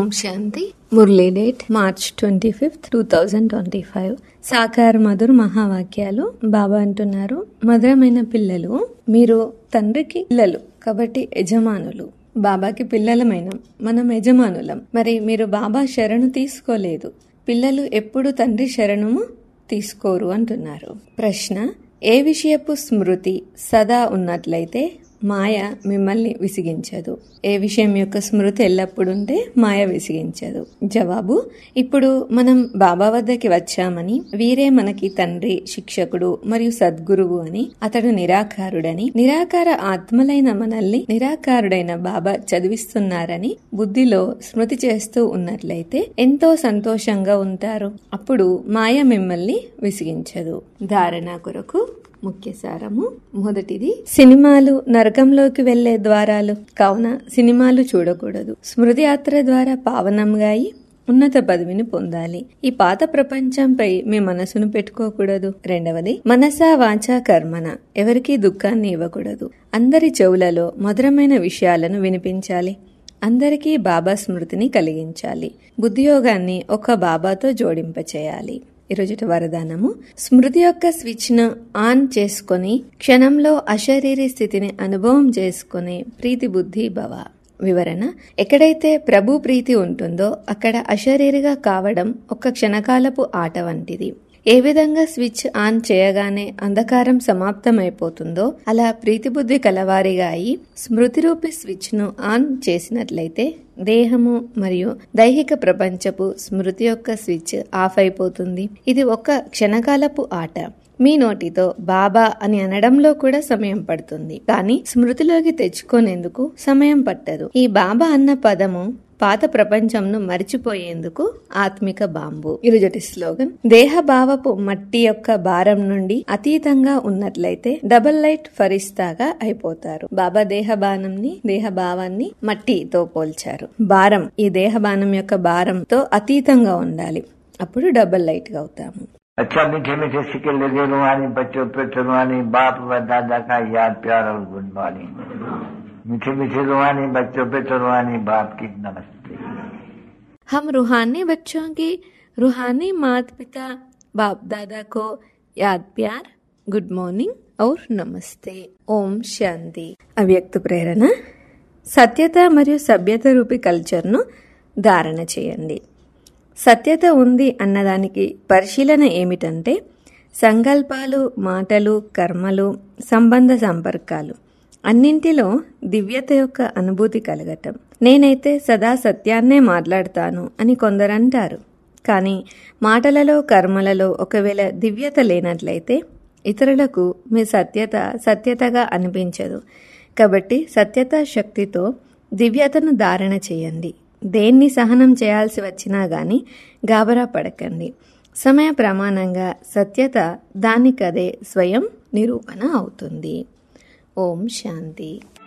శాంతి Murali date March twenty fifth two thousand twenty five సాకార మధుర్ మహావాక్యాలు బాబా అంటున్నారు మధురమైన పిల్లలు మీరు తండ్రికి పిల్లలు కాబట్టి యజమానులు బాబాకి పిల్లలమైన మనం యజమానులం మరి మీరు బాబా శరణు తీసుకోలేదు పిల్లలు ఎప్పుడు తండ్రి శరణము తీసుకోరు అంటున్నారు ప్రశ్న ఏ విషయపు స్మృతి సదా ఉన్నట్లయితే మాయ మిమ్మల్ని విసిగించదు ఏ విషయం యొక్క స్మృతి ఎల్లప్పుడుంటే మాయ విసిగించదు జవాబు ఇప్పుడు మనం బాబా వద్దకి వచ్చామని వీరే మనకి తండ్రి శిక్షకుడు మరియు సద్గురువు అని అతడు నిరాకారుడని నిరాకార ఆత్మలైన మనల్ని నిరాకారుడైన బాబా చదివిస్తున్నారని బుద్ధిలో స్మృతి చేస్తూ ఉన్నట్లయితే ఎంతో సంతోషంగా ఉంటారు అప్పుడు మాయ మిమ్మల్ని విసిగించదు ధారణ కొరకు ముఖ్య సారము మొదటిది సినిమాలు నరకంలోకి వెళ్లే ద్వారాలు కావున సినిమాలు చూడకూడదు స్మృతి యాత్ర ద్వారా పావనంగా అయి ఉన్నత పదవిని పొందాలి ఈ పాత ప్రపంచంపై మీ మనసును పెట్టుకోకూడదు రెండవది మనసా వాచా కర్మన ఎవరికీ దుఃఖాన్ని ఇవ్వకూడదు అందరి చెవులలో మధురమైన విషయాలను వినిపించాలి అందరికీ బాబా స్మృతిని కలిగించాలి బుద్ధియోగాన్ని ఒక బాబాతో జోడింపచేయాలి ఈరోజుటి వరదానము స్మృతి యొక్క స్విచ్ ను ఆన్ చేసుకొని క్షణంలో అశరీరి స్థితిని అనుభవం చేసుకుని ప్రీతి బుద్ధి భవ వివరణ ఎక్కడైతే ప్రభు ప్రీతి ఉంటుందో అక్కడ అశరీరిగా కావడం ఒక క్షణకాలపు ఆట వంటిది ఏ విధంగా స్విచ్ ఆన్ చేయగానే అంధకారం సమాప్తమైపోతుందో అలా ప్రీతిబుద్ధి కలవారిగా అయి స్మృతి రూపి స్విచ్ ను ఆన్ చేసినట్లయితే దేహము మరియు దైహిక ప్రపంచపు స్మృతి యొక్క స్విచ్ ఆఫ్ అయిపోతుంది ఇది ఒక క్షణకాలపు ఆట మీ నోటితో బాబా అని అనడంలో కూడా సమయం పడుతుంది కానీ స్మృతిలోకి తెచ్చుకునేందుకు సమయం పట్టదు ఈ బాబా అన్న పదము పాత ప్రపంచంను మరిచిపోయేందుకు ఆత్మిక బాంబు ఇరుజటి స్లోగన్ దేహ భావపు మట్టి యొక్క భారం నుండి అతీతంగా ఉన్నట్లయితే డబల్ లైట్ ఫరిస్తాగా అయిపోతారు బాబా దేహ బాణంని దేహ భావాన్ని మట్టితో పోల్చారు భారం ఈ దేహ బాణం యొక్క భారంతో అతీతంగా ఉండాలి అప్పుడు డబల్ లైట్ గా అవుతాము अच्छा मीठे मीठे सिक्के लगे रुहानी बच्चों पे रुहानी बाप व दादा का याद प्यार और गुड मॉर्निंग मीठे मीठे रुहानी बच्चों पे रुहानी बाप की नमस्ते हम रूहानी बच्चों की रूहानी माता पिता बाप दादा को याद प्यार గుడ్ మార్నింగ్ ఔర్ నమస్తే ఓం శాంతి అవ్యక్త ప్రేరణ సత్యత మరియు సభ్యత రూపి కల్చర్ను ధారణ చేయండి సత్యత ఉంది అన్నదానికి పరిశీలన ఏమిటంటే సంకల్పాలు మాటలు కర్మలు సంబంధ సంపర్కాలు అన్నింటిలో దివ్యత యొక్క అనుభూతి కలగటం నేనైతే సదా సత్యాన్నే మాట్లాడతాను అని కొందరంటారు కానీ మాటలలో కర్మలలో ఒకవేళ దివ్యత లేనట్లయితే ఇతరులకు మీ సత్యత సత్యతగా అనిపించదు కాబట్టి సత్యత శక్తితో దివ్యతను ధారణ చేయండి దేన్ని సహనం చేయాల్సి వచ్చినా గాని గాబరా పడకండి సమయ ప్రమాణంగా సత్యత దానికదే స్వయం నిరూపణ అవుతుంది ఓం శాంతి